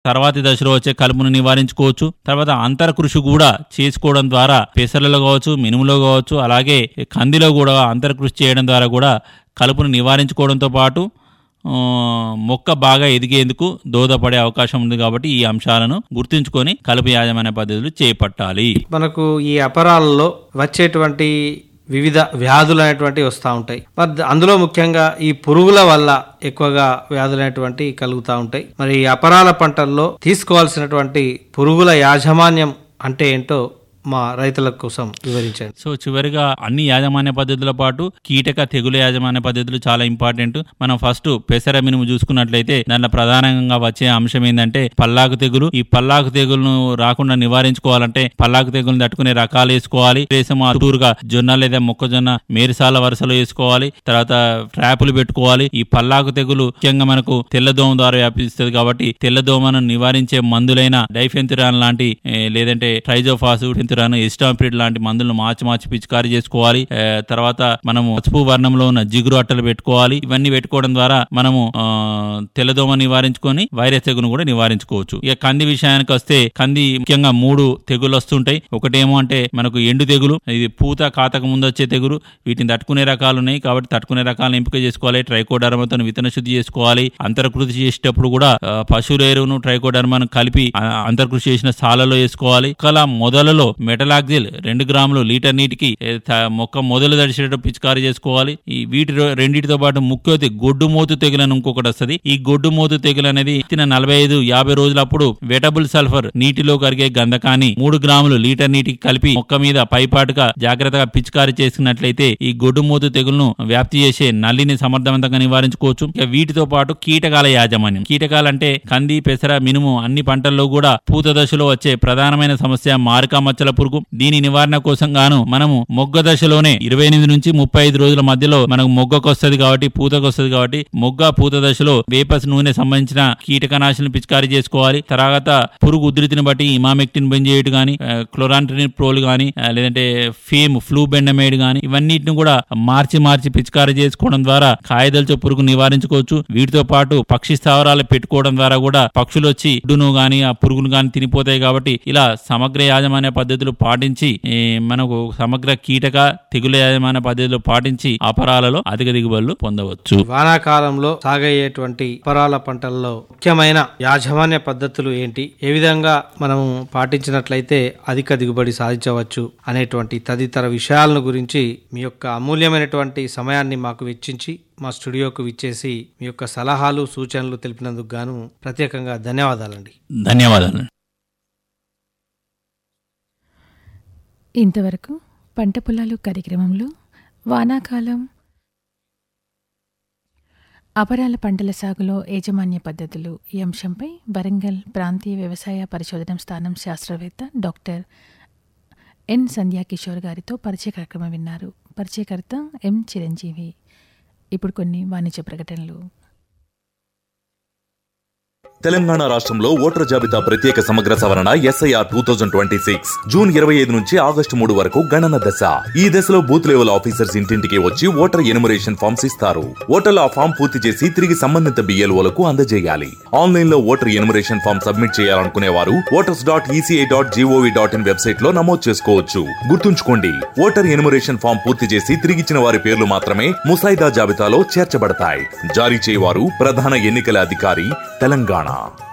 తర్వాతి దశలో వచ్చే కలుపును నివారించుకోవచ్చు తర్వాత అంతర కృషి కూడా చేసుకోవడం ద్వారా పెసరలో కావచ్చు మినుములో కావచ్చు అలాగే కందిలో కూడా అంతర కృషి చేయడం ద్వారా కూడా కలుపును నివారించుకోవడంతో పాటు ఆ, మొక్క బాగా ఎదిగేందుకు దోహదపడే అవకాశం ఉంది కాబట్టి ఈ అంశాలను గుర్తుంచుకొని కలుపు యాజమాన్య పద్ధతులు చేపట్టాలి మనకు ఈ అపరాలలో వచ్చేటువంటి వివిధ వ్యాధులు అనేటువంటివి వస్తూ ఉంటాయి మరి ద- అందులో ముఖ్యంగా ఈ పురుగుల వల్ల ఎక్కువగా వ్యాధులు అనేటువంటివి కలుగుతూ ఉంటాయి మరి ఈ అపరాల పంటల్లో తీసుకోవాల్సినటువంటి పురుగుల యాజమాన్యం అంటే ఏంటో మా రైతుల కోసం వివరించండి సో చివరిగా అన్ని యాజమాన్య పద్ధతుల పాటు కీటక తెగులు యాజమాన్య పద్ధతులు చాలా ఇంపార్టెంట్ మనం ఫస్ట్ పెసర మినుము చూసుకున్నట్లయితే దాంట్లో ప్రధానంగా వచ్చే అంశం ఏంటంటే పల్లాకు తెగులు ఈ పల్లాకు తెగులను రాకుండా నివారించుకోవాలంటే పల్లాకు తెగులను తట్టుకునే రకాలు వేసుకోవాలి రేసం అటూరుగా జొన్న లేదా మొక్కజొన్న మేరిసాల వరుసలో వేసుకోవాలి తర్వాత ట్రాపులు పెట్టుకోవాలి ఈ పల్లాకు తెగులు ముఖ్యంగా మనకు తెల్లదోమ ద్వారా వ్యాపిస్తుంది కాబట్టి తెల్లదోమను నివారించే మందులైన డైఫెంతిరాన్ లాంటి ఏ, లేదంటే ట్రైజోఫాస్ ఫెంతిరాన్ ఎస్టాంపిడ్ లాంటి మందులను మార్చి మార్చి పిచికారీ చేసుకోవాలి ఏ, తర్వాత మనము పసుపు వర్ణంలో ఉన్న జిగురు అట్టలు పెట్టుకోవాలి ఇవన్నీ పెట్టుకోవడం ద్వారా మనము ఆ, తెల్లదోమ నివారించుకొని వైరస్ తెగును కూడా నివారించుకోవచ్చు ఇక కంది విషయానికి వస్తే కంది ముఖ్యంగా మూడు తెగులు వస్తుంటాయి ఒకటేమో అంటే మనకు ఎండు తెగులు ఇది పూత కాతక ముందు వచ్చే తెగులు వీటిని తట్టుకునే రకాలు ఉన్నాయి కాబట్టి తట్టుకునే రకాలను ఎంపిక చేసుకోవాలి ట్రైకోడర్మతో విత్తన శుద్ధి చేసుకోవాలి అంతర్కృషి చేసేటప్పుడు కూడా ఆ, పశువుల ఎరువును ట్రైకోడర్మాను కలిపి ఆ, అంతర్కృషి చేసిన సాలలో వేసుకోవాలి ఒకవేళ మొదలలో మెటలాక్సిల్ రెండు గ్రాములు లీటర్ నీటికి ఏ, త- మొక్క మొదలు తడిచేటట్టు పిచికారీ చేసుకోవాలి ఈ వీటి రో- రెండింటితో పాటు ముఖ్యతి గొడ్డు మోతు తెగులు అని ఇంకొకటి వస్తుంది ఈ గొడ్డు మోతు తెగులు అనేది ఇచ్చిన నలభై ఐదు యాభై రోజులప్పుడు వెటబుల్ సల్ఫర్ నీటిలో కరిగే గంధకాన్ని మూడు గ్రాములు లీటర్ నీటికి కలిపి మొక్క మీద పైపాటుగా జాగ్రత్తగా పిచికారీ చేసినట్లయితే ఈ గొడ్డు మోతు తెగులను వ్యాప్తి చేసే నల్లిని సమర్థవంతంగా నివారించుకోవచ్చు ఇక వీటితో పాటు కీటకాల యాజమాన్యం కీటకాలంటే కంది పెసర మినుము అన్ని పంటల్లో కూడా పూత దశలో వచ్చే ప్రధానమైన సమస్య మారక మచ్చల పురుగు దీని నివారణ కోసం గాను మనము మొగ్గ దశలోనే ఇరవై ఎనిమిది నుంచి ముప్పై ఐదు రోజుల మధ్యలో మనకు మొగ్గకు వస్తుంది కాబట్టి పూతకు వస్తుంది కాబట్టి మొగ్గ పూత దశలో వేపస్ నూనె సంబంధించిన కీటకనాశిని పిచికారీ చేసుకోవాలి తర్వాత పురుగు ఉధృతిని బట్టి ఇమామెక్టిన్ బెంజేట్ గాని క్లోరాంట్రిన్ ప్రోల్ గాని ఆ, లేదంటే ఫేమ్ ఫ్లూ బెండమేడ్ గాని ఇవన్నిటిని కూడా మార్చి మార్చి పిచికారీ చేసుకోవడం ద్వారా కాయదల్చే పురుగు నివారించుకోవచ్చు వీటితో పాటు పక్షి స్థావరాలు పెట్టుకోవడం ద్వారా కూడా పక్షులు వచ్చి గుడ్డును గాని ఆ పురుగును గాని తినిపోతాయి కాబట్టి ఇలా సమగ్ర యాజమాన్య పద్ధతులు పాటించి ఈ, మనకు సమగ్ర కీటక తెగుల యాజమాన్య పద్ధతులు పాటించి అపరాలలో అధిక దిగుబడులు పొందవచ్చు వానాకాలంలో సాగయ్యేటువంటి పరాల పంటల్లో ముఖ్యమైన యాజమాన్య పద్ధతులు ఏంటి ఏ విధంగా మనము పాటించినట్లయితే అధిక దిగుబడి సాధించవచ్చు అనేటువంటి తదితర విషయాలను గురించి మీ యొక్క అమూల్యమైనటువంటి సమయాన్ని మాకు వెచ్చించి మా స్టూడియోకు విచ్చేసి మీ యొక్క సలహాలు సూచనలు తెలిపినందుకు గాను ప్రత్యేకంగా ధన్యవాదాలండి ధన్యవాదాలు ఇంతవరకు పంట పొలాలు కార్యక్రమంలో వానాకాలం అపరాల పంటల సాగులో యాజమాన్య పద్ధతులు ఈ అంశంపై వరంగల్ ప్రాంతీయ వ్యవసాయ పరిశోధన స్థానం శాస్త్రవేత్త డాక్టర్ ఎన్ సంధ్యా కిషోర్ గారితో పరిచయ కార్యక్రమం విన్నారు పరిచయకర్త ఎం చిరంజీవి ఇప్పుడు కొన్ని వాణిజ్య ప్రకటనలు తెలంగాణ రాష్ట్రంలో ఓటర్ జాబితా ప్రత్యేక సమగ్ర సవరణ SIR two thousand twenty six June ఇరవై ఐదు నుంచి ఆగస్టు మూడు వరకు గణన దశ ఈ దశలో బూత్ లెవెల్ ఆఫీసర్స్ ఇంటింటికి వచ్చి ఓటర్ ఎనుమరేషన్ ఫామ్స్ ఇస్తారు ఓటర్లు ఆ ఫామ్ పూర్తి చేసి తిరిగి సంబంధిత బిఎల్ఓలకు అందజేయాలి ఆన్లైన్ లో ఓటర్ ఎనుమరేషన్ ఫామ్ సబ్మిట్ చేయాలనుకునే వారు voters dot ECI dot GOV dot in website లో నమోదు చేసుకోవచ్చు గుర్తుంచుకోండి ఓటర్ ఎనుమరేషన్ ఫామ్ పూర్తి చేసి తిరిగిచ్చిన వారి పేర్లు మాత్రమే ముసాయిదా జాబితాలో చేర్చబడతాయి జారీ చేయవారు ప్రధాన ఎన్నికల అధికారి తెలంగాణ